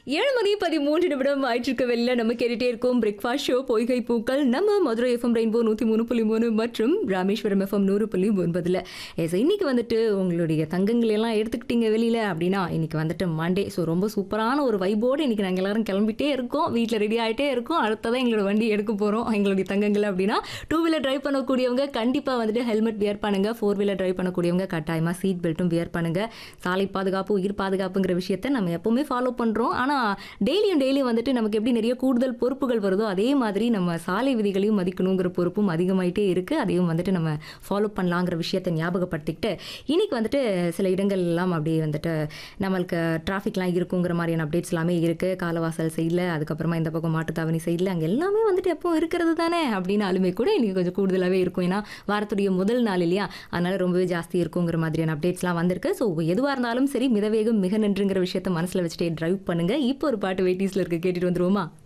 ஏழு மணி பதிமூன்று நிமிடம் ஆயிட்டிருக்க வெளில நம்ம கேட்டுட்டே இருக்கோம் பிரேக்ஃபாஸ்ட் ஷோ பொய்கை பூக்கள் நம்ம மதுரை எஃப்எம் ரெயின்போ நூற்றி மூணு புள்ளி மூணு மற்றும் ராமேஸ்வரம் எஃப்எம் நூறு புள்ளி ஒன்பதில் எஸ் இன்னைக்கு வந்துட்டு உங்களுடைய தங்கங்கள் எல்லாம் எடுத்துக்கிட்டீங்க வெளியில் அப்படின்னா இன்னைக்கு வந்துட்டு மண்டே ஸோ ரொம்ப சூப்பரான ஒரு வைபோடு இன்னைக்கு நாங்கள் எல்லாரும் கிளம்பிட்டே இருக்கோம் வீட்டில் ரெடி ஆகிட்டே இருக்கோம் அடுத்ததான் எங்களோட வண்டி எடுக்க போகிறோம் எங்களுடைய தங்கங்கள் அப்படின்னா டூ வீலர் டிரைவ் பண்ணக்கூடியவங்க கண்டிப்பாக வந்துட்டு ஹெல்மெட் வியர் பண்ணுங்க ஃபோர் வீலர் டிரைவ் பண்ணக்கூடியவங்க கட்டாயமாக சீட் பெல்ட்டும் வியர் பண்ணுங்க சாலை பாதுகாப்பு உயிர் பாதுகாப்புங்கிற விஷயத்தை நம்ம எப்பவுமே ஃபாலோ பண்ணுறோம் ஆனால் டெய்லியும் டெய்லியும் வந்துட்டு நமக்கு எப்படி நிறைய கூடுதல் பொறுப்புகள் வருதோ அதே மாதிரி நம்ம சாலை விதிகளையும் மதிக்கணுங்கிற பொறுப்பும் அதிகமாயிட்டே இருக்குது அதையும் வந்துட்டு நம்ம ஃபாலோ பண்ணலாங்கிற விஷயத்தை ஞாபகப்படுத்திக்கிட்டு இன்னைக்கு வந்துட்டு சில இடங்கள் எல்லாம் அப்படியே வந்துட்டு நம்மளுக்கு டிராஃபிக்லாம் இருக்குங்கிற மாதிரியான அப்டேட்ஸ் எல்லாமே இருக்குது காலவாசல் சைடில் அதுக்கப்புறமா இந்த பக்கம் மாட்டுத்தாவணி சைடில் அங்கே எல்லாமே வந்துட்டு எப்போ இருக்கிறது தானே அப்படின்னாலுமே கூட இன்னைக்கு கொஞ்சம் கூடுதலாகவே இருக்கும் ஏன்னா வாரத்துடைய முதல் நாள் இல்லையா அதனால ரொம்பவே ஜாஸ்தி இருக்குங்கிற மாதிரியான அப்டேட்ஸ்லாம் வந்திருக்கு ஸோ எதுவாக இருந்தாலும் சரி மிதவேகம் மிக நன்றுங்கிற விஷயத்த மனசில் வச்சுட்டே டிரைவ் பண்ணுங்க இப்போ ஒரு பாட்டு வெயிட்டிஸில் இருக்க கேட்டுட்டு வந்துருவோமா